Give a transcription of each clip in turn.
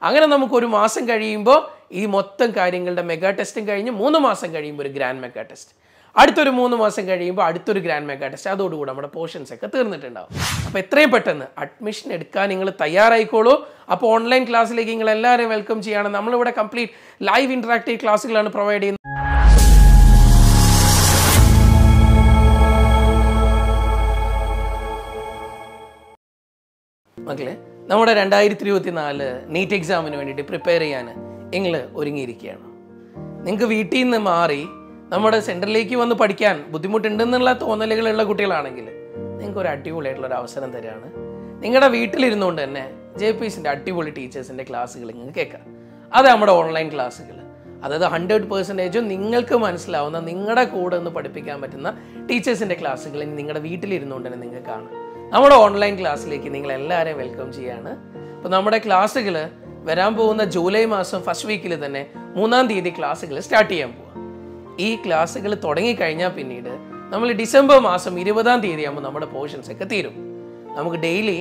അങ്ങനെ നമുക്ക് ഒരു മാസം കഴിയുമ്പോൾ ഈ മൊത്തം കാര്യങ്ങളുടെ മെഗാ ടെസ്റ്റും കഴിഞ്ഞ് മൂന്ന് മാസം കഴിയുമ്പോൾ ഒരു ഗ്രാൻഡ് മെഗാ ടെസ്റ്റ് അടുത്തൊരു മൂന്ന് മാസം കഴിയുമ്പോൾ അടുത്തൊരു ഗ്രാൻഡ് മെഗാ ടെസ്റ്റ് അതോടുകൂടി നമ്മുടെ പോർഷൻസ് ഒക്കെ തീർന്നിട്ടുണ്ടാവും അപ്പോൾ എത്രയും പെട്ടെന്ന് അഡ്മിഷൻ എടുക്കാൻ നിങ്ങൾ തയ്യാറായിക്കോളൂ അപ്പോൾ ഓൺലൈൻ ക്ലാസ്സിലേക്ക് നിങ്ങൾ എല്ലാവരെയും വെൽക്കം ചെയ്യാണ് നമ്മളിവിടെ കംപ്ലീറ്റ് ലൈവ് ഇൻട്രാക്റ്റീവ് ക്ലാസ്സുകളാണ് പ്രൊവൈഡ് ചെയ്യുന്നത് മക്കളെ നമ്മുടെ രണ്ടായിരത്തി ഇരുപത്തി നാല് നീറ്റ് എക്സാമിന് വേണ്ടിയിട്ട് പ്രിപ്പയർ ചെയ്യാൻ നിങ്ങൾ ഒരുങ്ങിയിരിക്കുകയാണ് നിങ്ങൾക്ക് വീട്ടിൽ നിന്ന് മാറി നമ്മുടെ സെൻറ്ററിലേക്ക് വന്ന് പഠിക്കാൻ ബുദ്ധിമുട്ടുണ്ടെന്നുള്ള തോന്നലുകളുള്ള കുട്ടികളാണെങ്കിൽ നിങ്ങൾക്ക് ഒരു അടിപൊളിയായിട്ടുള്ള ഒരു അവസരം തരികയാണ് നിങ്ങളുടെ വീട്ടിലിരുന്നുകൊണ്ട് തന്നെ ജെ പി എസിൻ്റെ അടിപൊളി ടീച്ചേഴ്സിൻ്റെ ക്ലാസ്സുകൾ നിങ്ങൾക്ക് കേൾക്കാം അത് നമ്മുടെ ഓൺലൈൻ ക്ലാസ്സുകൾ അതായത് ഹൺഡ്രഡ് പെർസെൻറ്റേജും നിങ്ങൾക്ക് മനസ്സിലാവുന്ന നിങ്ങളുടെ കൂടെ ഒന്ന് പഠിപ്പിക്കാൻ പറ്റുന്ന ടീച്ചേഴ്സിൻ്റെ ക്ലാസ്സുകൾ നിങ്ങളുടെ വീട്ടിലിരുന്നുകൊണ്ട് തന്നെ നിങ്ങൾക്ക് കാണാം നമ്മുടെ ഓൺലൈൻ ക്ലാസ്സിലേക്ക് നിങ്ങൾ എല്ലാവരെയും വെൽക്കം ചെയ്യാണ് അപ്പോൾ നമ്മുടെ ക്ലാസ്സുകൾ വരാൻ പോകുന്ന ജൂലൈ മാസം ഫസ്റ്റ് വീക്കിൽ തന്നെ മൂന്നാം തീയതി ക്ലാസ്സുകൾ സ്റ്റാർട്ട് ചെയ്യാൻ പോവാം ഈ ക്ലാസ്സുകൾ തുടങ്ങിക്കഴിഞ്ഞാൽ പിന്നീട് നമ്മൾ ഡിസംബർ മാസം ഇരുപതാം തീയതി ആകുമ്പോൾ നമ്മുടെ പോർഷൻസ് ഒക്കെ തീരും നമുക്ക് ഡെയിലി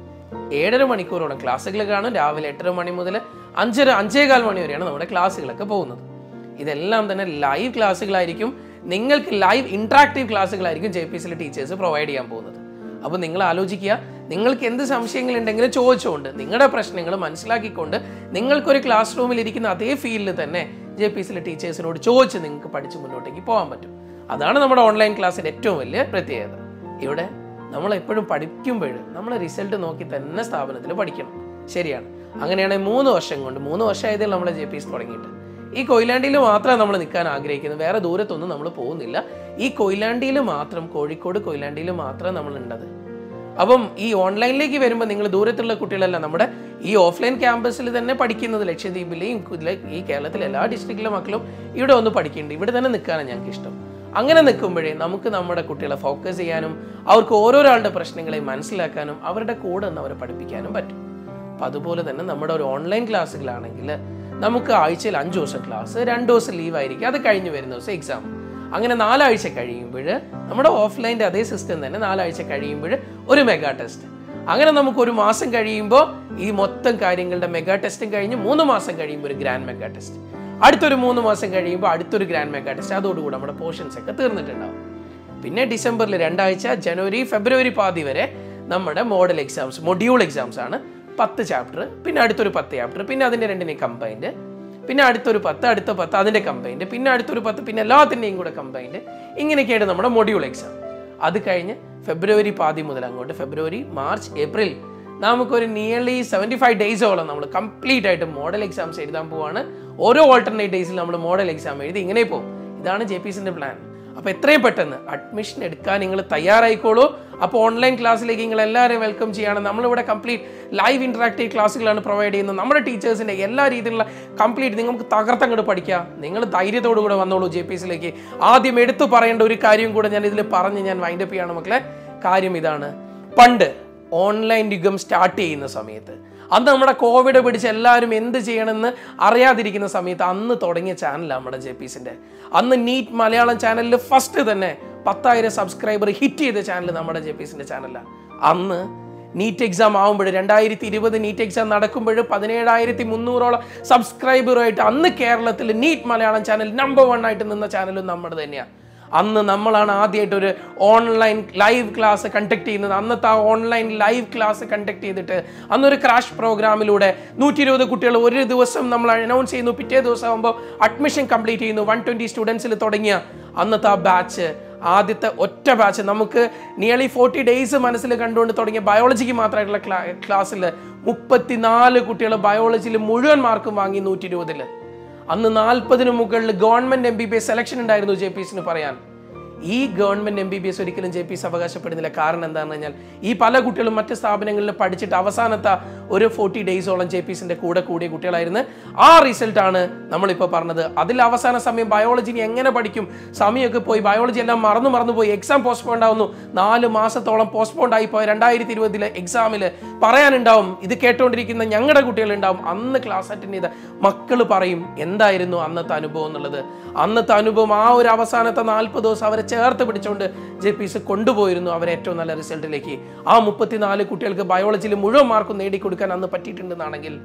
ഏഴര മണിക്കൂറോളം ക്ലാസ്സുകൾ കാണും രാവിലെ എട്ടര മണി മുതൽ അഞ്ചര അഞ്ചേകാൽ മണി വരെയാണ് നമ്മുടെ ക്ലാസ്സുകളൊക്കെ പോകുന്നത് ഇതെല്ലാം തന്നെ ലൈവ് ക്ലാസ്സുകളായിരിക്കും നിങ്ങൾക്ക് ലൈവ് ഇൻട്രാക്റ്റീവ് ക്ലാസ്സുകളായിരിക്കും ജെ പി എസിലെ ടീച്ചേഴ്സ് പ്രൊവൈഡ് ചെയ്യാൻ പോകുന്നത് അപ്പോൾ നിങ്ങൾ ആലോചിക്കുക നിങ്ങൾക്ക് എന്ത് സംശയങ്ങളുണ്ടെങ്കിലും ചോദിച്ചുകൊണ്ട് നിങ്ങളുടെ പ്രശ്നങ്ങൾ മനസ്സിലാക്കിക്കൊണ്ട് നിങ്ങൾക്കൊരു ക്ലാസ് റൂമിൽ ഇരിക്കുന്ന അതേ ഫീൽഡിൽ തന്നെ ജെ പി എസിലെ ടീച്ചേഴ്സിനോട് ചോദിച്ച് നിങ്ങൾക്ക് പഠിച്ച് മുന്നോട്ടേക്ക് പോകാൻ പറ്റും അതാണ് നമ്മുടെ ഓൺലൈൻ ക്ലാസ്സിൻ്റെ ഏറ്റവും വലിയ പ്രത്യേകത ഇവിടെ നമ്മൾ എപ്പോഴും പഠിക്കുമ്പോൾ നമ്മൾ റിസൾട്ട് നോക്കി തന്നെ സ്ഥാപനത്തിൽ പഠിക്കണം ശരിയാണ് അങ്ങനെയാണെങ്കിൽ മൂന്ന് വർഷം കൊണ്ട് മൂന്ന് വർഷമായതിൽ നമ്മളെ ജെ പി എസ് തുടങ്ങിയിട്ട് ഈ കൊയിലാണ്ടിയിൽ മാത്രമേ നമ്മൾ നിൽക്കാൻ ആഗ്രഹിക്കുന്നത് വേറെ ദൂരത്തൊന്നും നമ്മൾ പോകുന്നില്ല ഈ കൊയിലാണ്ടിയിൽ മാത്രം കോഴിക്കോട് കൊയിലാണ്ടിയിൽ മാത്രം നമ്മൾ ഉണ്ടത് അപ്പം ഈ ഓൺലൈനിലേക്ക് വരുമ്പോൾ നിങ്ങൾ ദൂരത്തുള്ള കുട്ടികളല്ല നമ്മുടെ ഈ ഓഫ്ലൈൻ ക്യാമ്പസിൽ തന്നെ പഠിക്കുന്നത് ലക്ഷദ്വീപിലെയും ഇതിലെ ഈ കേരളത്തിലെ എല്ലാ ഡിസ്ട്രിക്റ്റിലെ മക്കളും ഇവിടെ ഒന്ന് പഠിക്കുന്നുണ്ട് ഇവിടെ തന്നെ നിൽക്കാനാണ് ഞങ്ങൾക്ക് ഇഷ്ടം അങ്ങനെ നിൽക്കുമ്പോഴേ നമുക്ക് നമ്മുടെ കുട്ടികളെ ഫോക്കസ് ചെയ്യാനും അവർക്ക് ഓരോരാളുടെ പ്രശ്നങ്ങളെ മനസ്സിലാക്കാനും അവരുടെ കൂടെ നിന്ന് അവരെ പഠിപ്പിക്കാനും പറ്റും അപ്പം അതുപോലെ തന്നെ നമ്മുടെ ഒരു ഓൺലൈൻ ക്ലാസ്സുകളാണെങ്കിൽ നമുക്ക് ആഴ്ചയിൽ അഞ്ച് ദിവസം ക്ലാസ് രണ്ട് ദിവസം ലീവ് ആയിരിക്കും അത് കഴിഞ്ഞ് വരുന്ന ദിവസം എക്സാം അങ്ങനെ നാലാഴ്ച കഴിയുമ്പോൾ നമ്മുടെ ഓഫ്ലൈൻ്റെ അതേ സിസ്റ്റം തന്നെ നാലാഴ്ച കഴിയുമ്പോൾ ഒരു മെഗാ ടെസ്റ്റ് അങ്ങനെ നമുക്ക് ഒരു മാസം കഴിയുമ്പോൾ ഈ മൊത്തം കാര്യങ്ങളുടെ മെഗാ ടെസ്റ്റും കഴിഞ്ഞ് മൂന്ന് മാസം കഴിയുമ്പോൾ ഒരു ഗ്രാൻഡ് മെഗാ ടെസ്റ്റ് അടുത്തൊരു മൂന്ന് മാസം കഴിയുമ്പോൾ അടുത്തൊരു ഗ്രാൻഡ് മെഗാ ടെസ്റ്റ് അതോടുകൂടി നമ്മുടെ പോർഷൻസ് ഒക്കെ തീർന്നിട്ടുണ്ടാവും പിന്നെ ഡിസംബറിൽ രണ്ടാഴ്ച ജനുവരി ഫെബ്രുവരി പാതി വരെ നമ്മുടെ മോഡൽ എക്സാംസ് മൊഡ്യൂൾ എക്സാംസ് ആണ് പത്ത് ചാപ്റ്റർ പിന്നെ അടുത്തൊരു പത്ത് ചാപ്റ്റർ പിന്നെ അതിൻ്റെ രണ്ടിനെ കമ്പൈൻഡ് പിന്നെ അടുത്തൊരു പത്ത് അടുത്ത പത്ത് അതിൻ്റെ കമ്പൈൻഡ് പിന്നെ അടുത്തൊരു പത്ത് പിന്നെ എല്ലാത്തിൻ്റെയും കൂടെ കമ്പൈൻഡ് ഇങ്ങനെയൊക്കെയാണ് നമ്മുടെ മൊഡ്യൂൾ എക്സാം അത് കഴിഞ്ഞ് ഫെബ്രുവരി പാതി മുതൽ അങ്ങോട്ട് ഫെബ്രുവരി മാർച്ച് ഏപ്രിൽ നമുക്കൊരു നിയർലി സെവൻറ്റി ഫൈവ് ഡേയ്സോളം നമ്മൾ കംപ്ലീറ്റ് ആയിട്ട് മോഡൽ എക്സാംസ് എഴുതാൻ പോവാണ് ഓരോ ഓൾട്ടർനേറ്റ് ഡേയ്സിൽ നമ്മൾ മോഡൽ എക്സാം എഴുതി ഇങ്ങനെ പോകും ഇതാണ് ജെ പി സിൻ്റെ പ്ലാൻ അപ്പോൾ എത്രയും പെട്ടെന്ന് അഡ്മിഷൻ എടുക്കാൻ നിങ്ങൾ തയ്യാറായിക്കോളൂ അപ്പോൾ ഓൺലൈൻ ക്ലാസ്സിലേക്ക് നിങ്ങൾ എല്ലാവരെയും വെൽക്കം ചെയ്യാണ് നമ്മളിവിടെ കംപ്ലീറ്റ് ലൈവ് ഇൻട്രാക്റ്റീവ് ക്ലാസ്സുകളാണ് പ്രൊവൈഡ് ചെയ്യുന്നത് നമ്മുടെ ടീച്ചേഴ്സിൻ്റെ എല്ലാ രീതിയിലുള്ള കംപ്ലീറ്റ് നിങ്ങൾക്ക് തകർത്തങ്ങോട്ട് പഠിക്കുക നിങ്ങൾ ധൈര്യത്തോടു കൂടെ വന്നോളൂ ജെ പി എസിലേക്ക് ആദ്യം എടുത്തു പറയേണ്ട ഒരു കാര്യം കൂടെ ഞാൻ ഇതിൽ പറഞ്ഞ് ഞാൻ വൈൻഡപ്പ് ചെയ്യാണ് മക്കളെ കാര്യം ഇതാണ് പണ്ട് ഓൺലൈൻ യുഗം സ്റ്റാർട്ട് ചെയ്യുന്ന സമയത്ത് അന്ന് നമ്മുടെ കോവിഡ് പിടിച്ച് എല്ലാവരും എന്ത് ചെയ്യണമെന്ന് അറിയാതിരിക്കുന്ന സമയത്ത് അന്ന് തുടങ്ങിയ ചാനലാണ് നമ്മുടെ ജെ പി സിൻ്റെ അന്ന് നീറ്റ് മലയാളം ചാനലിൽ ഫസ്റ്റ് തന്നെ പത്തായിരം സബ്സ്ക്രൈബർ ഹിറ്റ് ചെയ്ത ചാനൽ നമ്മുടെ ജെ പി സിൻ്റെ ചാനലാണ് അന്ന് നീറ്റ് എക്സാം ആകുമ്പോൾ രണ്ടായിരത്തി ഇരുപത് നീറ്റ് എക്സാം നടക്കുമ്പോൾ പതിനേഴായിരത്തി മുന്നൂറോളം സബ്സ്ക്രൈബറുമായിട്ട് അന്ന് കേരളത്തിൽ NEET Malayalam channel number one ആയിട്ട് നിന്ന ചാനലും നമ്മുടെ തന്നെയാണ് അന്ന് നമ്മളാണ് ആദ്യമായിട്ട് ഒരു ഓൺലൈൻ ലൈവ് ക്ലാസ് കണ്ടക്ട് ചെയ്യുന്നത് അന്നത്തെ ആ ഓൺലൈൻ ലൈവ് ക്ലാസ് കണ്ടക്ട് ചെയ്തിട്ട് അന്നൊരു ക്രാഷ് പ്രോഗ്രാമിലൂടെ നൂറ്റി ഇരുപത് കുട്ടികൾ ഒരു ദിവസം നമ്മൾ അനൗൺസ് ചെയ്യുന്നു പിറ്റേ ദിവസം ആകുമ്പോൾ അഡ്മിഷൻ കംപ്ലീറ്റ് ചെയ്യുന്നു വൺ ട്വൻറ്റി സ്റ്റുഡൻസിൽ തുടങ്ങിയ അന്നത്തെ ആ ബാച്ച് ആദ്യത്തെ ഒറ്റ ബാച്ച് നമുക്ക് നിയർലി ഫോർട്ടി ഡേയ്സ് മനസ്സിൽ കണ്ടുകൊണ്ട് തുടങ്ങിയ ബയോളജിക്ക് മാത്രമായിട്ടുള്ള ക്ലാ ക്ലാസ്സിൽ മുപ്പത്തിനാല് കുട്ടികൾ ബയോളജിയിൽ മുഴുവൻ മാർക്കും വാങ്ങി നൂറ്റി ഇരുപതിൽ അന്ന് നാൽപ്പതിന് മുകളിൽ government M B B S selection ഉണ്ടായിരുന്നു ജെ പി എസിന് പറയാൻ ഈ government M B B S ഒരിക്കലും ജെ പി എസ് അവകാശപ്പെടുന്നില്ല കാരണം എന്താണെന്ന് കഴിഞ്ഞാൽ ഈ പല കുട്ടികളും മറ്റ് സ്ഥാപനങ്ങളിൽ പഠിച്ചിട്ട് അവസാനത്തെ ഒരു ഫോർട്ടി ഡേയ്സോളം ജെ പി എസിന്റെ കൂടെ കൂടിയ കുട്ടികളായിരുന്നു ആ റിസൾട്ടാണ് നമ്മളിപ്പോൾ പറഞ്ഞത് അതിൽ അവസാന സമയം ബയോളജി ഇനി എങ്ങനെ പഠിക്കും സമയമൊക്കെ പോയി ബയോളജി എല്ലാം മറന്നു മറന്നു പോയി എക്സാം പോസ്റ്റ്പോണ്ട് ആവുന്നു നാല് മാസത്തോളം പോസ്റ്റ്പോണ്ട് ആയി പോയ രണ്ടായിരത്തി ഇരുപതിലെ എക്സാമിൽ പറയാനുണ്ടാവും ഇത് കേട്ടുകൊണ്ടിരിക്കുന്ന ഞങ്ങളുടെ കുട്ടികളുണ്ടാവും അന്ന് ക്ലാസ് അറ്റൻഡ് ചെയ്ത മക്കൾ പറയും എന്തായിരുന്നു അന്നത്തെ അനുഭവം എന്നുള്ളത് അന്നത്തെ അനുഭവം ആ ഒരു അവസാനത്തെ നാൽപ്പത് ദിവസം അവരെ ചേർത്ത് പിടിച്ചുകൊണ്ട് ജെ പി എസ് കൊണ്ടുപോയിരുന്നു അവരെ ഏറ്റവും നല്ല റിസൾട്ടിലേക്ക് ആ മുപ്പത്തിനാല് കുട്ടികൾക്ക് ബയോളജിയിൽ മുഴുവൻ മാർക്കും നേടിക്കൊടുക്കാൻ അന്ന് പറ്റിയിട്ടുണ്ടെന്നാണെങ്കിൽ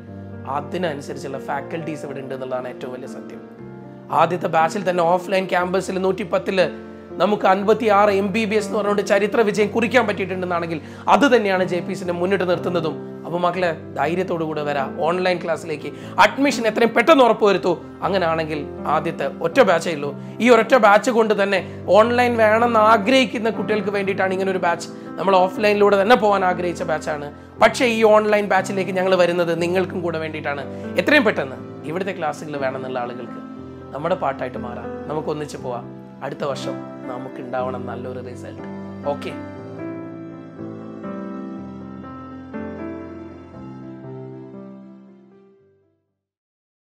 അതിനനുസരിച്ചുള്ള ഫാക്കൽറ്റീസ് ഇവിടെ ഉണ്ട് എന്നുള്ളതാണ് ഏറ്റവും വലിയ സത്യം ആദ്യത്തെ ബാച്ചിൽ തന്നെ ഓഫ്ലൈൻ ക്യാമ്പസിൽ നൂറ്റി പത്തില് നമുക്ക് അൻപത്തി ആറ് എം ബി ബി എസ് എന്ന് പറഞ്ഞുകൊണ്ട് ചരിത്ര വിജയം കുറിക്കാൻ പറ്റിയിട്ടുണ്ടെന്നാണെങ്കിൽ അത് തന്നെയാണ് ജെ പി സിനെ മുന്നിട്ട് നിർത്തുന്നതും അപ്പോൾ മക്കളെ ധൈര്യത്തോടു കൂടെ വരാം ഓൺലൈൻ ക്ലാസ്സിലേക്ക് അഡ്മിഷൻ എത്രയും പെട്ടെന്ന് ഉറപ്പുവരുത്തൂ അങ്ങനെയാണെങ്കിൽ ആദ്യത്തെ ഒറ്റ ബാച്ചേ ഉള്ളൂ ഈ ഒരൊറ്റ ബാച്ച് കൊണ്ട് തന്നെ ഓൺലൈൻ വേണമെന്ന് ആഗ്രഹിക്കുന്ന കുട്ടികൾക്ക് വേണ്ടിയിട്ടാണ് ഇങ്ങനെ ഒരു ബാച്ച് നമ്മൾ ഓഫ്ലൈനിലൂടെ തന്നെ പോകാൻ ആഗ്രഹിച്ച ബാച്ചാണ് പക്ഷേ ഈ ഓൺലൈൻ ബാച്ചിലേക്ക് ഞങ്ങൾ വരുന്നത് നിങ്ങൾക്കും കൂടെ വേണ്ടിയിട്ടാണ് എത്രയും പെട്ടെന്ന് ഇവിടുത്തെ ക്ലാസ്സുകൾ വേണമെന്നുള്ള ആളുകൾക്ക് നമ്മുടെ പാട്ടായിട്ട് മാറാം നമുക്ക് ഒന്നിച്ച് പോവാം അടുത്ത വർഷം നമുക്ക് ഉണ്ടാവണം നല്ലൊരു റിസൾട്ട് ഓക്കെ